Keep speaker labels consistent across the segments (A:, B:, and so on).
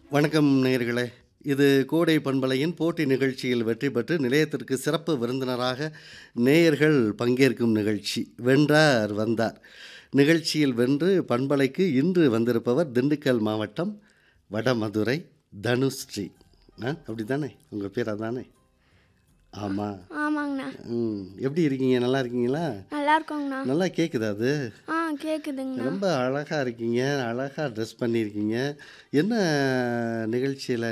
A: வணக்கம் நேயர்களே இது கோடை பண்பலையின் போட்டி நிகழ்ச்சியில் வெற்றி பெற்று நிலையத்திற்கு சிறப்பு விருந்தினராக நேயர்கள் பங்கேற்கும் நிகழ்ச்சி வென்றார் வந்தார் நிகழ்ச்சியில் வென்று பண்பலைக்கு இன்று வந்திருப்பவர் திண்டுக்கல் மாவட்டம் வடமதுரை தனுஸ்ரீ ஆ அப்படி தானே உங்கள் பேர் அதானே ஆமாம்
B: ஆமாங்கண்ணா
A: ம் எப்படி இருக்கீங்க நல்லா இருக்கீங்களா
B: நல்லா இருக்கோங்கண்ணா
A: நல்லா கேட்குதா அது
B: ஆ கேட்குதுங்கண்ணா
A: ரொம்ப அழகாக இருக்கீங்க அழகாக ட்ரெஸ் பண்ணியிருக்கீங்க என்ன நிகழ்ச்சியில்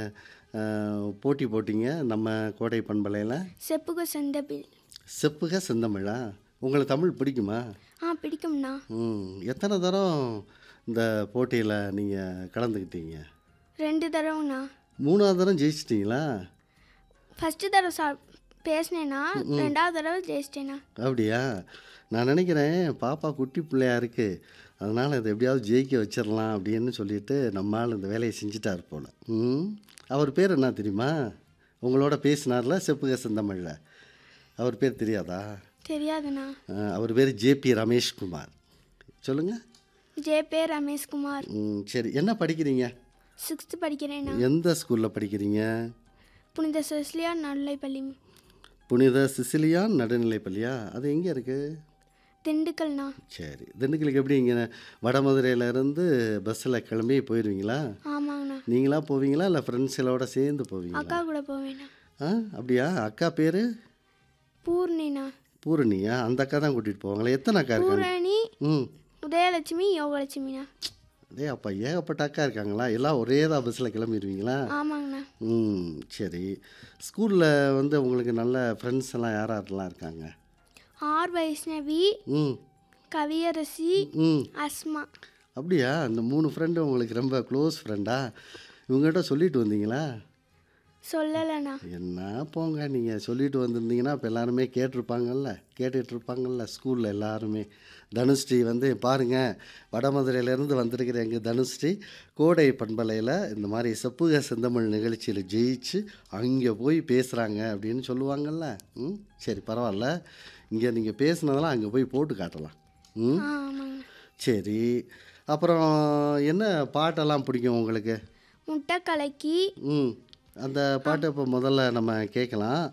A: நீங்கள் போட்டி போட்டீங்க நம்ம கோடை பண்பலையில்
B: செப்புக செந்தபில்
A: செப்புக செந்தமிழா உங்களுக்கு தமிழ் பிடிக்குமா
B: ஆ பிடிக்கும்ண்ணா
A: ம் எத்தனை தரம் இந்த போட்டியில் நீங்கள் கலந்துக்கிட்டீங்க
B: ரெண்டு தடவைண்ணா
A: மூணாவது தரம் ஜெயிச்சிட்டிங்களா
B: ஃபஸ்ட்டு தடவை சா பேசினேண்ணா ரெண்டாவது தடவை ஜெயிச்சிட்டேண்ணா
A: அப்படியா நான் நினைக்கிறேன் பாப்பா குட்டி பிள்ளையா இருக்குது அதனால் இதை எப்படியாவது ஜெயிக்க வச்சிடலாம் அப்படின்னு சொல்லிட்டு நம்மால் இந்த வேலையை செஞ்சுட்டார் போல் ம் அவர் பேர் என்ன தெரியுமா உங்களோட பேசினார்ல செப்புக செந்தமிழில் அவர் பேர் தெரியாதா
B: தெரியாதுண்ணா
A: அஹ், அவர் பேர் ஜேபி ரமேஷ்குமார் சொல்லுங்கள்
B: ஜே பே ரமேஷ்குமார்
A: ம் சரி என்ன படிக்கிறீங்க
B: சிக்ஸ்த்து படிக்கிறேண்ணா
A: எந்த ஸ்கூலில் படிக்கிறீங்க
B: புனித செஸ்லியா நடுலைப்பள்ளி
A: புனித சிசிலியான் நடுநிலைப்பள்ளியா அது எங்கே இருக்குது
B: திண்டுக்கல்ண்ணா
A: சரி திண்டுக்கலுக்கு எப்படி இங்கே வடமதுரையிலேருந்து பஸ்ஸில் கிளம்பி போயிடுவீங்களா
B: ஆமாங்கண்ணா
A: நீங்களா போவீங்களா இல்லை ஃப்ரெண்ட்ஸுகளோட சேர்ந்து போவீங்களா
B: அக்கா கூட போவேண்ணா
A: ஆ அப்படியா அக்கா பேர்
B: பூர்ணிண்ணா
A: பூரணியா அந்த அக்கா தான் கூட்டிகிட்டு போவாங்களா எத்தனை அக்கா இருக்காங்க
B: பூரணி
A: ம்
B: உதயலட்சுமி யோகலட்சுமிண்ணா
A: அதே அப்பா ஏகப்பட்ட அக்கா இருக்காங்களா எல்லாம் ஒரே தான் பஸ்ஸில் கிளம்பிடுவீங்களா
B: ஆமாங்கண்ணா
A: ம் சரி ஸ்கூலில் வந்து உங்களுக்கு நல்ல ஃப்ரெண்ட்ஸ் எல்லாம் யார் யாரெல்லாம் இருக்காங்க
B: ஆர் வைஷ்ணவி
A: ம்
B: கவியரசி
A: ம்
B: அஸ்மா
A: அப்படியா இந்த மூணு ஃப்ரெண்டு உங்களுக்கு ரொம்ப க்ளோஸ் ஃப்ரெண்டா இவங்ககிட்ட சொல்லிட்டு வந்தீங்களா
B: சொல்லலைண்ணா
A: என்ன போங்க நீங்கள் சொல்லிட்டு வந்திருந்தீங்கன்னா இப்போ எல்லாருமே கேட்டிருப்பாங்கல்ல கேட்டுட்டு இருப்பாங்கல்ல ஸ்கூலில் எல்லாருமே தனுஸ்ரீ வந்து பாருங்கள் வடமதுரையிலேருந்து வந்திருக்கிற எங்கள் தனுஸ்ரீ கோடை பண்பலையில் இந்த மாதிரி செப்புக செந்தமிழ் நிகழ்ச்சியில் ஜெயிச்சு அங்கே போய் பேசுகிறாங்க அப்படின்னு சொல்லுவாங்கல்ல ம் சரி பரவாயில்ல இங்கே நீங்கள் பேசுனதெல்லாம் அங்கே போய் போட்டு காட்டலாம் ம்
B: ஆ ஆமாங்க
A: சரி அப்புறம் என்ன பாட்டெல்லாம் பிடிக்கும் உங்களுக்கு
B: முட்டை கலக்கி
A: ம் அந்த பாட்டை இப்போ முதல்ல நம்ம கேட்கலாம்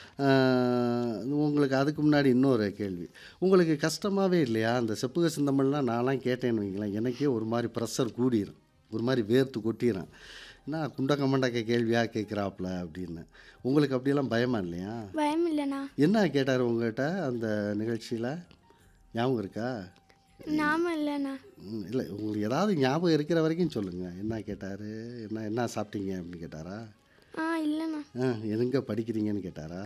A: ஆஹ், உங்களுக்கு அதுக்கு முன்னாடி இன்னொரு கேள்வி உங்களுக்கு கஷ்டமாகவே இல்லையா அந்த செப்புக சிந்தமிழ்லாம் நான்லாம் கேட்டேன்னு வைங்களேன் எனக்கே ஒரு மாதிரி ப்ரெஷர் கூடிரும் ஒரு மாதிரி வேர்த்து கொட்டிடும் என்ன குண்டக்க மண்டக்க கேள்வியாக கேட்குறாப்புல அப்படின்னு உங்களுக்கு அப்படியெல்லாம் பயமா இல்லையா
B: பயம் இல்லைண்ணா
A: என்ன கேட்டார் உங்கள்கிட்ட அந்த நிகழ்ச்சியில் ஞாபகம் இருக்கா
B: நாம இல்லைண்ணா
A: ம், இல்லை உங்களுக்கு ஏதாவது ஞாபகம் இருக்கிற வரைக்கும் சொல்லுங்கள் என்ன கேட்டார் என்ன என்ன சாப்பிட்டீங்க அப்படின்னு கேட்டாரா
B: ஆ இல்லைண்ணா
A: ஆ எதுங்க படிக்கிறீங்கன்னு கேட்டாரா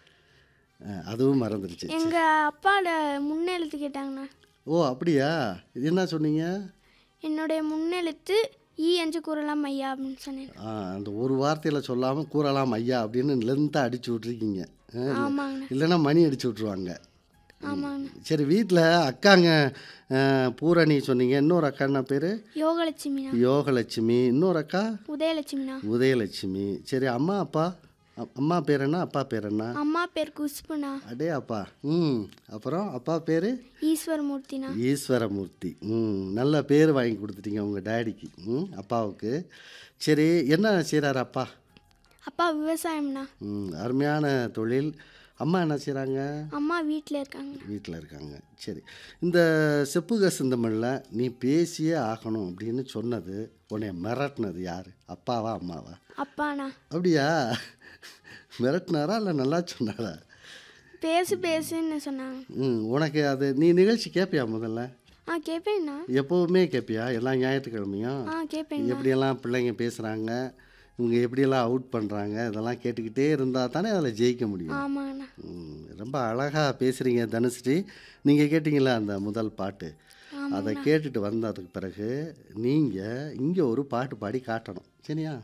A: ஆ, அதுவும் மறந்துடுச்சு
B: எங்கள் அப்பாவோட முன்னெழுத்து கேட்டாங்கண்ணா
A: ஓ அப்படியா இது என்ன சொன்னீங்க
B: என்னுடைய முன்னெழுத்து ஈ என்று கூறலாம் ஐயா அப்படின்னு சொன்னேன்
A: ஆ அந்த ஒரு வார்த்தையில் சொல்லாமல் கூறலாம் ஐயா அப்படின்னு லென்த்தாக அடிச்சு விட்ருக்கீங்க ஆ,
B: ஆமாங்கண்ணா
A: இல்லைன்னா மணி அடிச்சு விட்ருவாங்க
B: ஆமாங்கண்ணா
A: சரி வீட்டில் அக்காங்க ஆ, பூரணி சொன்னீங்க இன்னொரு அக்கா என்ன பேர்
B: யோகலட்சுமிண்ணா
A: யோகலட்சுமி இன்னொரு அக்கா
B: உதயலட்சுமிண்ணா
A: உதயலட்சுமி சரி அம்மா அப்பா அ- அம்மா பேர் என்ன அப்பா பேர் என்ன
B: அம்மா பேர் குஷ்புண்ணா
A: அடே அப்பா ம் அப்புறம் அப்பா பேர்
B: ஈஸ்வரமூர்த்திண்ணா
A: ஈஸ்வரமூர்த்தி ம் நல்ல பேர் வாங்கி கொடுத்துட்டீங்க உங்கள் டேடிக்கு ம் அப்பாவுக்கு சரி என்ன செய்கிறாரு அப்பா
B: அப்பா விவசாயம்ண்ணா
A: ம் அருமையான தொழில் அம்மா என்ன செய்கிறாங்க
B: அம்மா வீட்டில் இருக்காங்க
A: வீட்டில் இருக்காங்க சரி இந்த செப்புக சிந்தமிழில் நீ பேசியே ஆகணும் அப்படின்னு சொன்னது உன்னை மிரட்டினது யார் அப்பாவா அம்மாவா
B: அப்பாண்ணா
A: அப்படியா மிரட்டினாரா இல்லை நல்லா சொன்னாரா
B: பேசு பேசுன்னு சொன்னாங்க
A: ம் உனக்கு அது நீ நிகழ்ச்சி கேட்பியா முதல்ல
B: ஆ கேட்பேண்ணா
A: எப்போவுமே கேட்பியா எல்லா ஞாயிற்றுக்கிழமையும்
B: ஆ கேட்பேண்ணா
A: எப்படியெல்லாம் பிள்ளைங்க பேசுகிறாங்க இவங்க எப்படியெல்லாம் அவுட் பண்ணுறாங்க இதெல்லாம் கேட்டுக்கிட்டே இருந்தால் தானே அதில் ஜெயிக்க முடியும்
B: ஆமாங்கண்ணா
A: ம், ரொம்ப அழகாக பேசுகிறீங்க தனுஸ்ரீ நீங்கள் கேட்டிங்களா அந்த முதல் பாட்டு அதை கேட்டுட்டு வந்ததுக்கு பிறகு நீங்கள் இங்கே ஒரு பாட்டு பாடி காட்டணும் சரியா